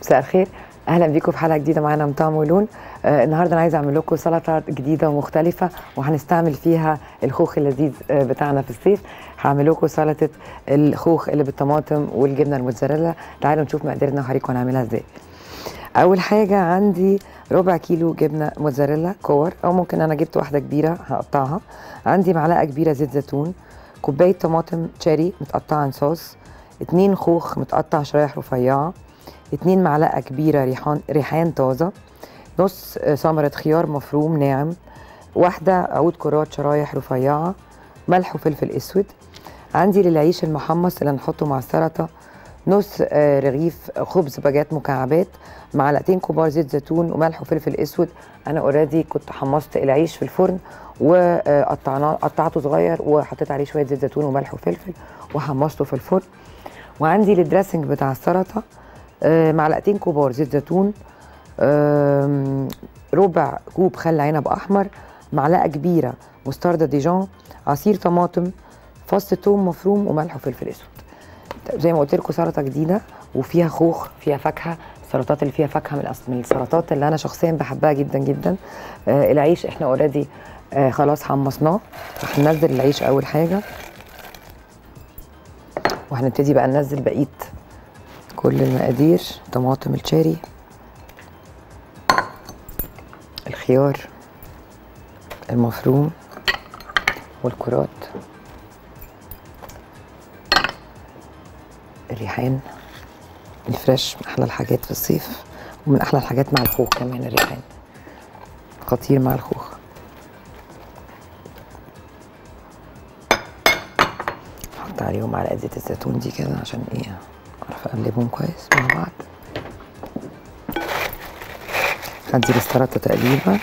مساء الخير اهلا بيكم في حلقه جديده معانا من طعم ولون آه النهارده انا عايزه اعمل لكم سلطه جديده ومختلفه وهنستعمل فيها الخوخ اللذيذ آه بتاعنا في الصيف هعمل لكم سلطه الخوخ اللي بالطماطم والجبنه الموتزاريلا تعالوا نشوف مقاديرنا وهوريكم هنعملها ازاي اول حاجه عندي ربع كيلو جبنه موتزاريلا كور او ممكن انا جبت واحده كبيره هقطعها عندي معلقه كبيره زيت زيتون كوبايه طماطم تشيري متقطعه صوص اتنين خوخ متقطع شرايح رفيعه اتنين معلقه كبيره ريحان ريحان طازه نص ثمره خيار مفروم ناعم واحده عود كرات شرايح رفيعه ملح وفلفل اسود عندي للعيش المحمص اللي هنحطه مع السلطه نص رغيف خبز باجات مكعبات معلقتين كبار زيت زيتون وملح وفلفل اسود انا اوريدي كنت حمصت العيش في الفرن وقطعناه قطعته صغير وحطيت عليه شويه زيت زيتون وملح وفلفل وحمصته في الفرن وعندي للدريسنج بتاع السلطه معلقتين كبار زيت زيتون ربع كوب خل عنب احمر معلقه كبيره مستردة ديجون عصير طماطم فص ثوم مفروم وملح وفلفل اسود زي ما قلت لكم سلطه جديده وفيها خوخ فيها فاكهه السلطات اللي فيها فاكهه من من السلطات اللي انا شخصيا بحبها جدا جدا آه العيش احنا اوريدي آه خلاص حمصناه هننزل العيش اول حاجه وهنبتدي بقى ننزل بقيه كل المقادير طماطم الشاري الخيار المفروم والكرات الريحان الفريش من احلى الحاجات في الصيف ومن احلى الحاجات مع الخوخ كمان الريحان خطير مع الخوخ احط عليهم معلقه زيت الزيتون دي كده عشان ايه اعرف اقلبهم كويس مع بعض هدي السلطه تقليبه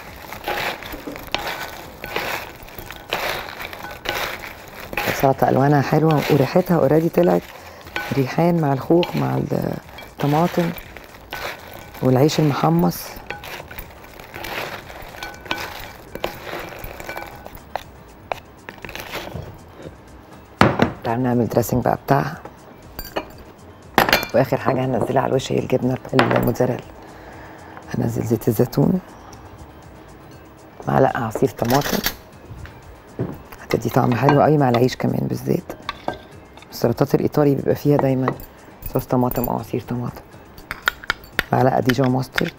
السلطه الوانها حلوه وريحتها اوريدي طلعت ريحان مع الخوخ مع الطماطم والعيش المحمص تعالوا نعمل دريسنج بقى بتاعها واخر حاجه هنزلها على الوش هي الجبنه الموتزاريلا هنزل زيت الزيتون معلقه عصير طماطم هتدي طعم حلو قوي مع العيش كمان بالزيت السلطات الايطالي بيبقى فيها دايما صوص طماطم او عصير طماطم معلقه ديجون ماسترد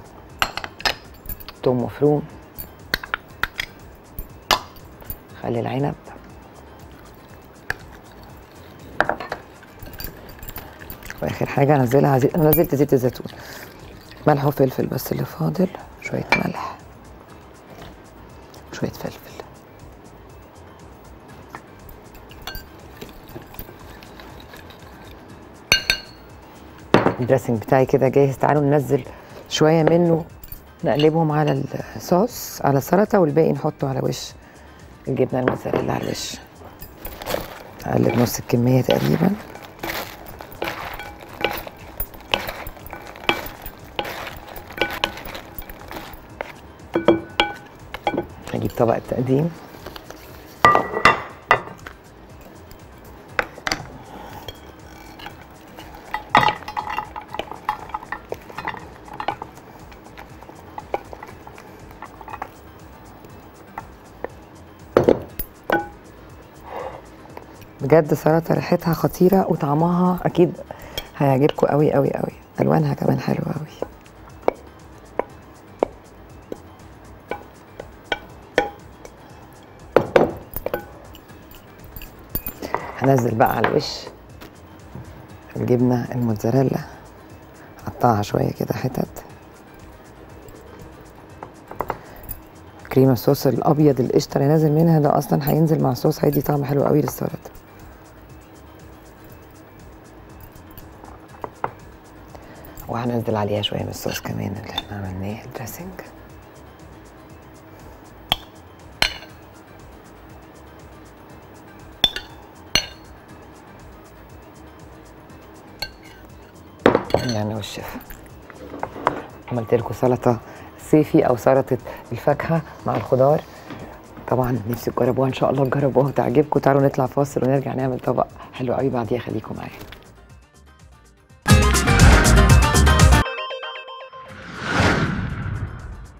توم مفروم خل العنب واخر حاجه انزلها زي... انا نزلت زيت الزيتون ملح وفلفل بس اللي فاضل شويه ملح شويه فلفل الدريسنج بتاعي كده جاهز تعالوا ننزل شويه منه نقلبهم على الصوص على السلطه والباقي نحطه على وش الجبنه الموتزاريلا على الوش اقلب نص الكميه تقريبا هجيب طبق التقديم بجد سلطه ريحتها خطيره وطعمها اكيد هيعجبكم قوي قوي قوي الوانها كمان حلوه قوي هنزل بقى على الوش الجبنه الموتزاريلا اقطعها شويه كده حتت كريمه الصوص الابيض القشطه اللي نازل منها ده اصلا هينزل مع الصوص هيدي طعم حلو قوي للسلطه وهنزل عليها شويه من الصوص كمان اللي احنا عملناه الدريسنج يعني والشفا عملت لكم سلطه صيفي او سلطه الفاكهه مع الخضار طبعا نفسي تجربوها ان شاء الله تجربوها وتعجبكم تعالوا نطلع فاصل ونرجع نعمل طبق حلو قوي بعديها خليكم معايا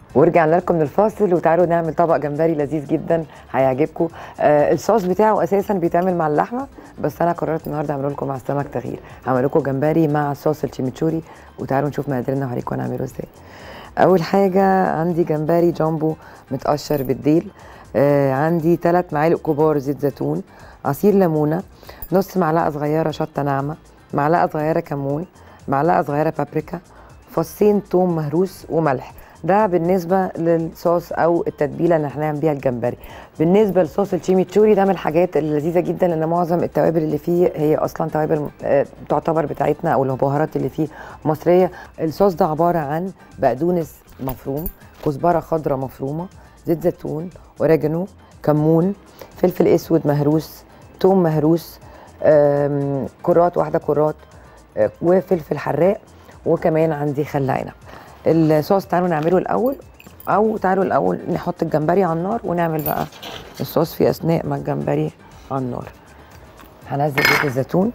ورجعنا لكم من الفاصل وتعالوا نعمل طبق جمبري لذيذ جدا هيعجبكم آه الصوص بتاعه اساسا بيتعمل مع اللحمه بس انا قررت النهارده اعمل لكم مع السمك تغيير هعمل لكم جمبري مع صوص الشيميتشوري وتعالوا نشوف مقاديرنا وهوريكم هنعمله ازاي اول حاجه عندي جمبري جامبو متقشر بالديل آه عندي ثلاث معالق كبار زيت زيتون عصير ليمونه نص معلقه صغيره شطه ناعمه معلقه صغيره كمون معلقه صغيره بابريكا فصين توم مهروس وملح ده بالنسبه للصوص او التتبيله اللي هنعمل بيها الجمبري بالنسبه لصوص الشيميتشوري ده من الحاجات اللذيذه جدا لان معظم التوابل اللي فيه هي اصلا توابل آه، تعتبر بتاعتنا او البهارات اللي فيه مصريه الصوص ده عباره عن بقدونس مفروم كزبره خضراء مفرومه زيت زيتون اوريجانو كمون فلفل اسود مهروس توم مهروس آم، كرات واحده كرات آه، وفلفل حراق وكمان عندي خل عنب الصوص تعالوا نعمله الاول او تعالوا الاول نحط الجمبري على النار ونعمل بقى الصوص في اثناء ما الجمبري على النار هنزل زيت الزيتون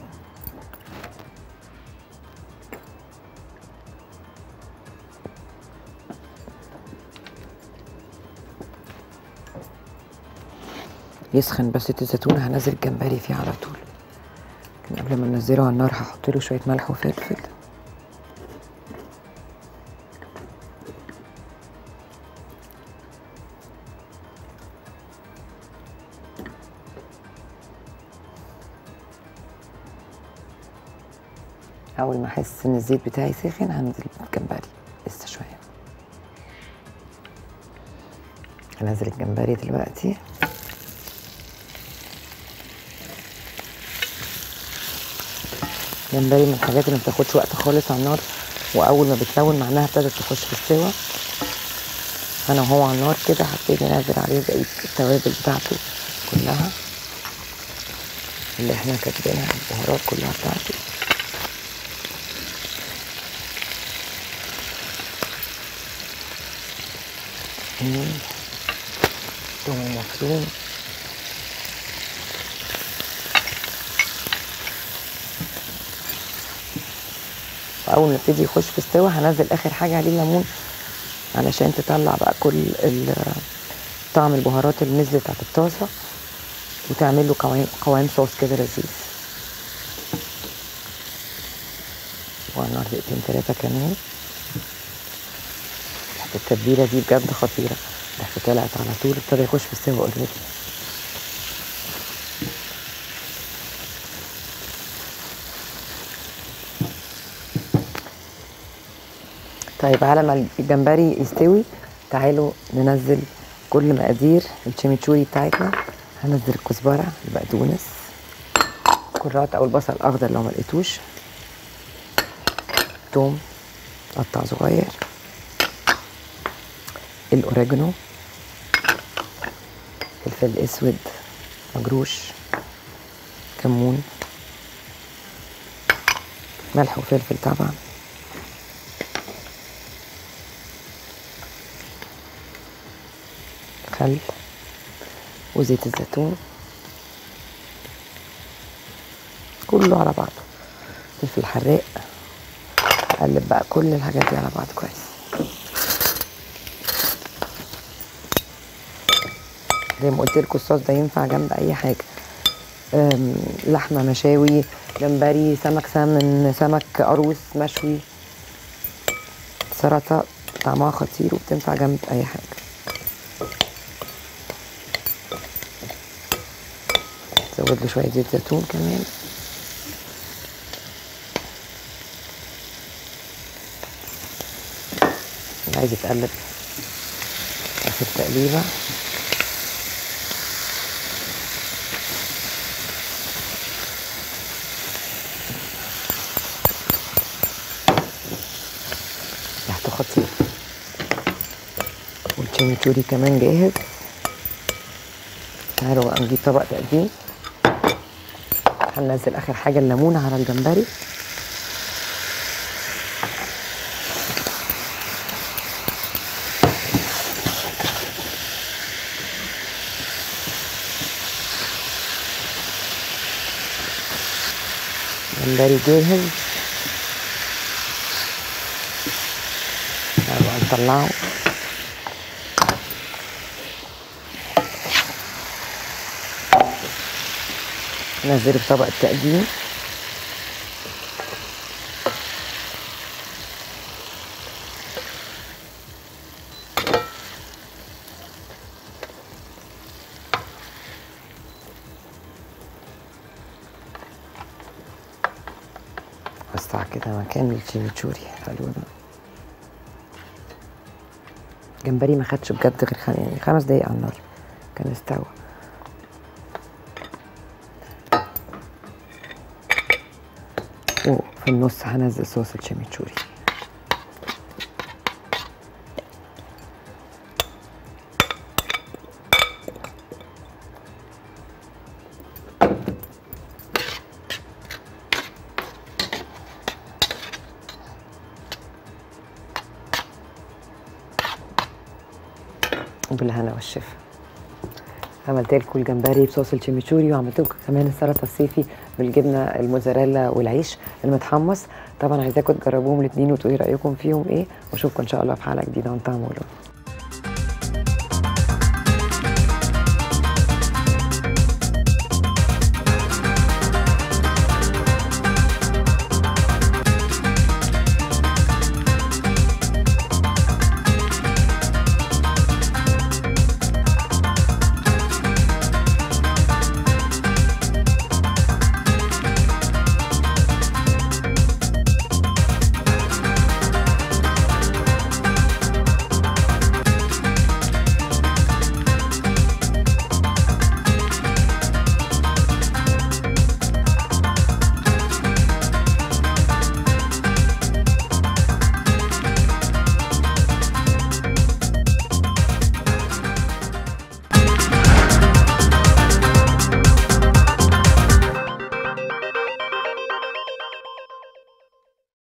يسخن بس زيت الزيتون هنزل الجمبري فيه على طول لكن قبل ما ننزله على النار هحط له شويه ملح وفلفل اول ما احس ان الزيت بتاعي سخن هنزل الجمبري لسه شويه هنزل الجمبري دلوقتي الجمبري من الحاجات اللي ما بتاخدش وقت خالص على النار واول ما بتلون معناها ابتدت تخش في السوا انا وهو على النار كده هبتدي انزل عليه بقيه التوابل بتاعته كلها اللي احنا كاتبينها البهارات كلها بتاعته مم. توم مفروم واول ما يبتدي يخش في السوا هنزل اخر حاجه عليه الليمون علشان تطلع بقى كل ال- طعم البهارات اللي نزلت على الطاسه وتعمل له قوام قوام صوص كده لذيذ وعلى النار دقيقتين تلاته كمان ريحة التتبيله دي بجد خطيره ريحته طلعت على طول ابتدى يخش في السوا اوريدي طيب على ما الجمبري يستوي تعالوا ننزل كل مقادير الشيميتشوري بتاعتنا هنزل الكزبره البقدونس كرات او البصل الاخضر لو ما لقيتوش توم قطع صغير الاوريجانو فلفل اسود مجروش كمون ملح وفلفل طبعا خل وزيت الزيتون كله على بعضه فلفل حراق اقلب بقى كل الحاجات دي على بعض كويس زي ما قلت لكم الصوص ده ينفع جنب اي حاجه أم، لحمه مشاوي جمبري سمك سمن سمك قاروص مشوي سلطه طعمها خطير وبتنفع جنب اي حاجه زود له شويه زيت زيتون كمان اللي عايز يتقلب اخر تقليبه ريحته خطير والشيميتوري كمان جاهز تعالوا بقى نجيب طبق تقديم هننزل اخر حاجه الليمون على الجمبري جمبري جاهز تعالوا بقى نطلعه نزله في طبق التقديم وسع كده مكان الشيميتشوري حلو ده جمبري ما خدش بجد غير خم... يعني خمس دقايق على النار كان استوى وفي النص هنزل صوص الشيميتشوري وبالهنا والشفا عملت لكم الجمبري بصوص الشيميتشوري وعملت لكم كمان السلطه الصيفي بالجبنه الموزاريلا والعيش المتحمص طبعا عايزاكم تجربوهم الاثنين وتقولي رايكم فيهم ايه واشوفكم ان شاء الله في حلقه جديده من طعم ولون